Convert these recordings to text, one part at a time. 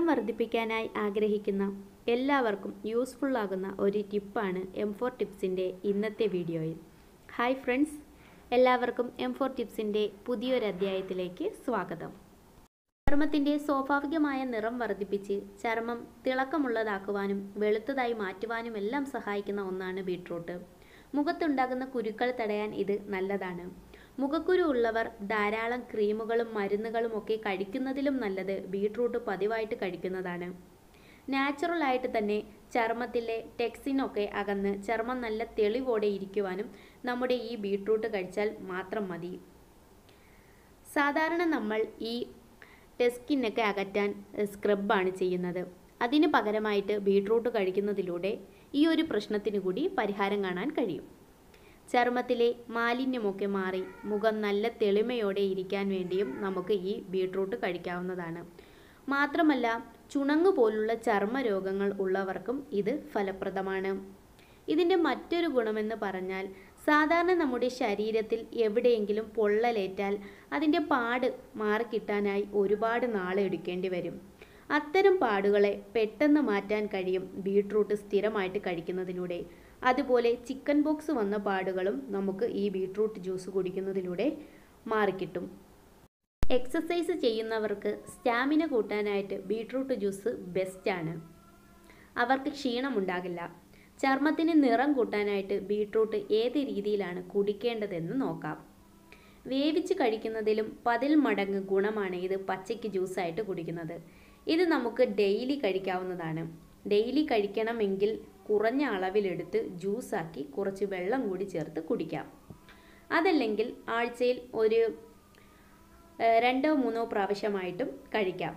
വർദ്ധിപ്പിക്കാനായി ആഗ്രഹിക്കുന്ന എല്ലാവർക്കും യൂസ്ഫുൾ ആകുന്ന ഒരു ടിപ്പാണ് എം ഫോർ ടിപ്സിൻ്റെ ഇന്നത്തെ വീഡിയോയിൽ ഹായ് ഫ്രണ്ട്സ് എല്ലാവർക്കും എം ഫോർ ടിപ്സിൻ്റെ പുതിയൊരു അധ്യായത്തിലേക്ക് സ്വാഗതം ചർമ്മത്തിൻ്റെ സ്വാഭാവികമായ നിറം വർദ്ധിപ്പിച്ച് ചർമ്മം തിളക്കമുള്ളതാക്കുവാനും വെളുത്തതായി മാറ്റുവാനും എല്ലാം സഹായിക്കുന്ന ഒന്നാണ് ബീട്രൂട്ട് മുഖത്തുണ്ടാകുന്ന കുരുക്കൾ തടയാൻ ഇത് നല്ലതാണ് മുഖക്കുരു ഉള്ളവർ ധാരാളം ക്രീമുകളും മരുന്നുകളും ഒക്കെ കഴിക്കുന്നതിലും നല്ലത് ബീട്രൂട്ട് പതിവായിട്ട് കഴിക്കുന്നതാണ് നാച്ചുറൽ ആയിട്ട് തന്നെ ചർമ്മത്തിലെ ടെക്സിനൊക്കെ അകന്ന് ചർമ്മം നല്ല തെളിവോടെ ഇരിക്കുവാനും നമ്മുടെ ഈ ബീട്രൂട്ട് കഴിച്ചാൽ മാത്രം മതി സാധാരണ നമ്മൾ ഈ ടെസ്കിനൊക്കെ അകറ്റാൻ സ്ക്രബാണ് ചെയ്യുന്നത് അതിന് പകരമായിട്ട് ബീട്രൂട്ട് കഴിക്കുന്നതിലൂടെ ഈ ഒരു പ്രശ്നത്തിന് കൂടി പരിഹാരം കാണാൻ കഴിയും ചർമ്മത്തിലെ മാലിന്യമൊക്കെ മാറി മുഖം നല്ല തെളിമയോടെ ഇരിക്കാൻ വേണ്ടിയും നമുക്ക് ഈ ബീട്രൂട്ട് കഴിക്കാവുന്നതാണ് മാത്രമല്ല ചുണങ്ങ് പോലുള്ള ചർമ്മ രോഗങ്ങൾ ഉള്ളവർക്കും ഇത് ഫലപ്രദമാണ് ഇതിൻ്റെ മറ്റൊരു ഗുണമെന്ന് പറഞ്ഞാൽ സാധാരണ നമ്മുടെ ശരീരത്തിൽ എവിടെയെങ്കിലും പൊള്ളലേറ്റാൽ അതിൻ്റെ പാട് മാറിക്കിട്ടാനായി ഒരുപാട് നാളെ എടുക്കേണ്ടി വരും അത്തരം പാടുകളെ പെട്ടെന്ന് മാറ്റാൻ കഴിയും ബീട്രൂട്ട് സ്ഥിരമായിട്ട് കഴിക്കുന്നതിലൂടെ അതുപോലെ ചിക്കൻ ബോക്സ് വന്ന പാടുകളും നമുക്ക് ഈ ബീട്രൂട്ട് ജ്യൂസ് കുടിക്കുന്നതിലൂടെ മാറിക്കിട്ടും എക്സസൈസ് ചെയ്യുന്നവർക്ക് സ്റ്റാമിന കൂട്ടാനായിട്ട് ബീട്രൂട്ട് ജ്യൂസ് ബെസ്റ്റാണ് അവർക്ക് ക്ഷീണമുണ്ടാകില്ല ചർമ്മത്തിന് നിറം കൂട്ടാനായിട്ട് ബീട്രൂട്ട് ഏത് രീതിയിലാണ് കുടിക്കേണ്ടതെന്ന് നോക്കാം വേവിച്ച് കഴിക്കുന്നതിലും പതിൽ മടങ്ങ് ഗുണമാണ് ഇത് പച്ചയ്ക്ക് ജ്യൂസായിട്ട് കുടിക്കുന്നത് ഇത് നമുക്ക് ഡെയിലി കഴിക്കാവുന്നതാണ് ഡെയിലി കഴിക്കണമെങ്കിൽ കുറഞ്ഞ അളവിലെടുത്ത് ജ്യൂസാക്കി കുറച്ച് വെള്ളം കൂടി ചേർത്ത് കുടിക്കാം അതല്ലെങ്കിൽ ആഴ്ചയിൽ ഒരു രണ്ടോ മൂന്നോ പ്രാവശ്യമായിട്ടും കഴിക്കാം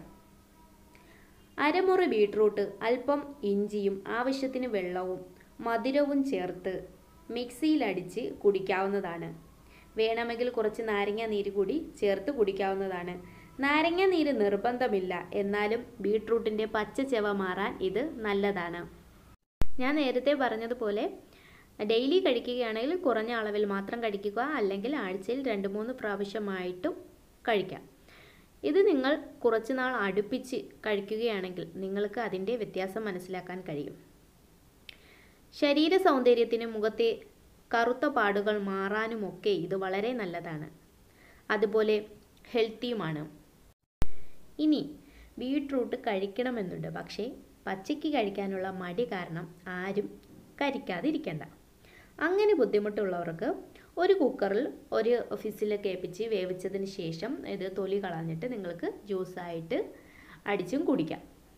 അരമുറി ബീട്രൂട്ട് അല്പം ഇഞ്ചിയും ആവശ്യത്തിന് വെള്ളവും മധുരവും ചേർത്ത് മിക്സിയിലടിച്ച് കുടിക്കാവുന്നതാണ് വേണമെങ്കിൽ കുറച്ച് നാരങ്ങ നീര് കൂടി ചേർത്ത് കുടിക്കാവുന്നതാണ് നാരങ്ങ നീര് നിർബന്ധമില്ല എന്നാലും ബീട്രൂട്ടിൻ്റെ പച്ച ചെവ മാറാൻ ഇത് നല്ലതാണ് ഞാൻ നേരത്തെ പറഞ്ഞതുപോലെ ഡെയിലി കഴിക്കുകയാണെങ്കിൽ കുറഞ്ഞ അളവിൽ മാത്രം കഴിക്കുക അല്ലെങ്കിൽ ആഴ്ചയിൽ രണ്ട് മൂന്ന് പ്രാവശ്യമായിട്ടും കഴിക്കാം ഇത് നിങ്ങൾ കുറച്ച് നാൾ അടുപ്പിച്ച് കഴിക്കുകയാണെങ്കിൽ നിങ്ങൾക്ക് അതിൻ്റെ വ്യത്യാസം മനസ്സിലാക്കാൻ കഴിയും ശരീര സൗന്ദര്യത്തിന് മുഖത്തെ കറുത്ത പാടുകൾ മാറാനുമൊക്കെ ഇത് വളരെ നല്ലതാണ് അതുപോലെ ഹെൽത്തിയുമാണ് ഇനി ബീട്രൂട്ട് കഴിക്കണമെന്നുണ്ട് പക്ഷേ പച്ചയ്ക്ക് കഴിക്കാനുള്ള മടി കാരണം ആരും കരിക്കാതിരിക്കണ്ട അങ്ങനെ ബുദ്ധിമുട്ടുള്ളവർക്ക് ഒരു കുക്കറിൽ ഒരു ഫിസിൽ കേൾപ്പിച്ച് വേവിച്ചതിന് ശേഷം ഇത് തൊലി കളഞ്ഞിട്ട് നിങ്ങൾക്ക് ജ്യൂസായിട്ട് അടിച്ചും കുടിക്കാം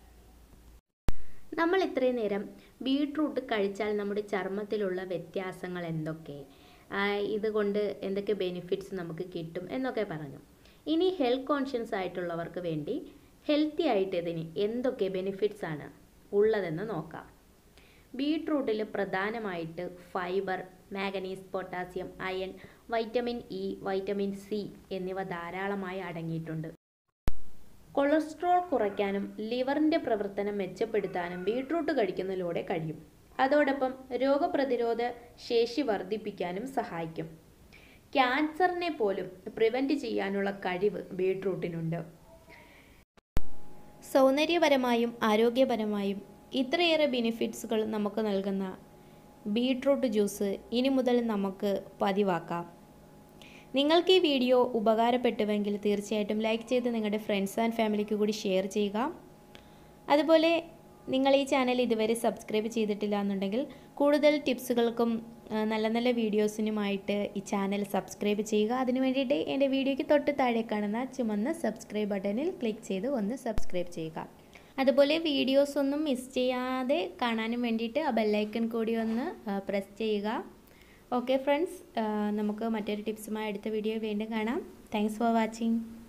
നമ്മൾ ഇത്രയും നേരം ബീട്രൂട്ട് കഴിച്ചാൽ നമ്മുടെ ചർമ്മത്തിലുള്ള വ്യത്യാസങ്ങൾ എന്തൊക്കെ ഇതുകൊണ്ട് എന്തൊക്കെ ബെനിഫിറ്റ്സ് നമുക്ക് കിട്ടും എന്നൊക്കെ പറഞ്ഞു ഇനി ഹെൽത്ത് കോൺഷ്യൻസ് ആയിട്ടുള്ളവർക്ക് വേണ്ടി ഹെൽത്തി ആയിട്ട് ഇതിന് എന്തൊക്കെ ബെനിഫിറ്റ്സ് ആണ് ഉള്ളതെന്ന് നോക്കാം ബീട്രൂട്ടിൽ പ്രധാനമായിട്ട് fibre manganese potassium iron vitamin E vitamin C എന്നിവ ധാരാളമായി അടങ്ങിയിട്ടുണ്ട് കൊളസ്ട്രോൾ കുറയ്ക്കാനും ലിവറിൻ്റെ പ്രവർത്തനം മെച്ചപ്പെടുത്താനും ബീട്രൂട്ട് കഴിക്കുന്നതിലൂടെ കഴിയും അതോടൊപ്പം രോഗപ്രതിരോധ ശേഷി വർദ്ധിപ്പിക്കാനും സഹായിക്കും ക്യാൻസറിനെ പോലും പ്രിവെൻറ്റ് ചെയ്യാനുള്ള കഴിവ് ബീട്രൂട്ടിനുണ്ട് സൗന്ദര്യപരമായും ആരോഗ്യപരമായും ഇത്രയേറെ ബെനിഫിറ്റ്സുകൾ നമുക്ക് നൽകുന്ന ബീട്രൂട്ട് ജ്യൂസ് ഇനി മുതൽ നമുക്ക് പതിവാക്കാം നിങ്ങൾക്ക് ഈ വീഡിയോ ഉപകാരപ്പെട്ടുവെങ്കിൽ തീർച്ചയായിട്ടും ലൈക്ക് ചെയ്ത് നിങ്ങളുടെ ഫ്രണ്ട്സ് ആൻഡ് ഫാമിലിക്ക് കൂടി ഷെയർ ചെയ്യുക അതുപോലെ നിങ്ങൾ ഈ ചാനൽ ഇതുവരെ സബ്സ്ക്രൈബ് ചെയ്തിട്ടില്ല എന്നുണ്ടെങ്കിൽ കൂടുതൽ ടിപ്സുകൾക്കും നല്ല നല്ല വീഡിയോസിനുമായിട്ട് ഈ ചാനൽ സബ്സ്ക്രൈബ് ചെയ്യുക അതിനു വേണ്ടിയിട്ട് എൻ്റെ വീഡിയോയ്ക്ക് തൊട്ട് താഴെ കാണുന്ന ചുമന്ന സബ്സ്ക്രൈബ് ബട്ടണിൽ ക്ലിക്ക് ചെയ്ത് ഒന്ന് സബ്സ്ക്രൈബ് ചെയ്യുക അതുപോലെ വീഡിയോസ് ഒന്നും മിസ് ചെയ്യാതെ കാണാനും വേണ്ടിയിട്ട് ആ ബെല്ലൈക്കൺ കൂടി ഒന്ന് പ്രസ് ചെയ്യുക ഓക്കെ ഫ്രണ്ട്സ് നമുക്ക് മറ്റൊരു ടിപ്സുമായി അടുത്ത വീഡിയോ വീണ്ടും കാണാം താങ്ക്സ് ഫോർ വാച്ചിങ്